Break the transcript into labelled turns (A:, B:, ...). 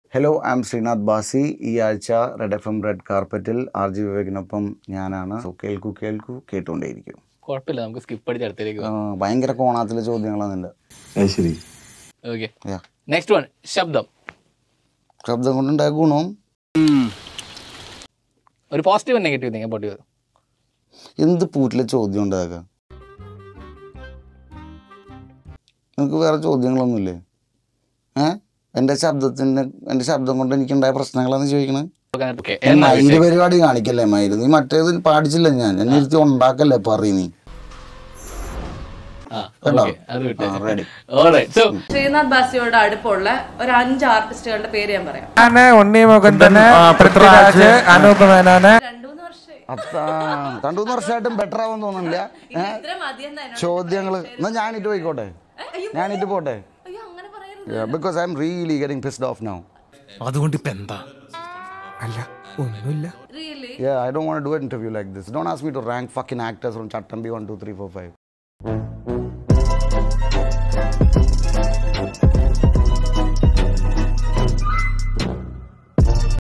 A: Hello I'm Srinath ബാസി ഈ ആഴ്ച റെഡ് എഫ് എം റെഡ് കാർപ്പറ്റിൽ ആർ ജി വിവേകിനൊപ്പം ഞാനാണ് സോ കേൾക്കൂ കേൾക്കൂ കേട്ടുകൊണ്ടേയിരിക്കും
B: കുഴപ്പമില്ല നമുക്ക് സ്കിപ്പ് അടിച്ച് അടുത്തേക്ക്
A: ആ, ഭയങ്കര കോണാത്തിലെ ചോദ്യങ്ങളാണ് എൻ്റെ
C: അത് ശരി
B: ഓക്കെ
A: Yeah.
B: നെക്സ്റ്റ് വൺ ശബ്ദം
A: ശബ്ദം കൊണ്ടുണ്ടായ ഗുണവും
B: ഒരു positive negative think about you
A: എന്ത് പൂറ്റിലെ ചോദ്യം ഉണ്ടാക്കുക നിനക്ക് വേറെ ചോദ്യങ്ങളൊന്നുമില്ലേ ഏ എൻ്റെ ശബ്ദത്തിന് എൻ്റെ ശബ്ദം കൊണ്ട് എനിക്കുണ്ടായ പ്രശ്നങ്ങളാന്ന് ചോദിക്കണേ
B: ഓക്കെ
A: മയില് പരിപാടി കാണിക്കല്ലേ മയില് നീ മറ്റേത് പാടിച്ചില്ല ഞാൻ എന്നെ ഇരുത്തി ഉണ്ടാക്കല്ലേ പറയും നീ കേട്ടോ?
B: അത് വിട്ടേ
A: ആ, ready.
B: Alright, so,
D: ശ്രീനാഥ് ബാസിയോട് അടുപ്പമുള്ള ഒരു അഞ്ച് ആർട്ടിസ്റ്റുകളുടെ പേര് ഞാൻ പറയാം
E: ഞാന് ഉണ്ണി മുകുന്ദന് പൃഥ്വിരാജ് അനൂപ് മേനോന്
D: രണ്ടു മൂന്ന് വർഷമായി
A: അത്താ രണ്ടു മൂന്ന് വർഷമായിട്ടും ബെറ്റർ ആവാൻ തോന്നുന്നില്ല ഏ
D: ഇത്ര മതിയെന്നാ എന്നോട്
A: ചോദ്യങ്ങള് എന്നാ ഞാനിട്ട് പോയിക്കോട്ടെ ഞാനിട്ട് പോട്ടെ
D: അയ്യോ അങ്ങനെ പറയരുത്
A: because I'm really getting pissed off now
E: അതുകൊണ്ട് ഇപ്പൊ എന്താ അല്ല ഒന്നുമില്ല
D: really
A: Yeah, I don't want to do an interview like this. Don't ask me to rank fucking actors from Chattambi 1, 2, 3, 4, 5.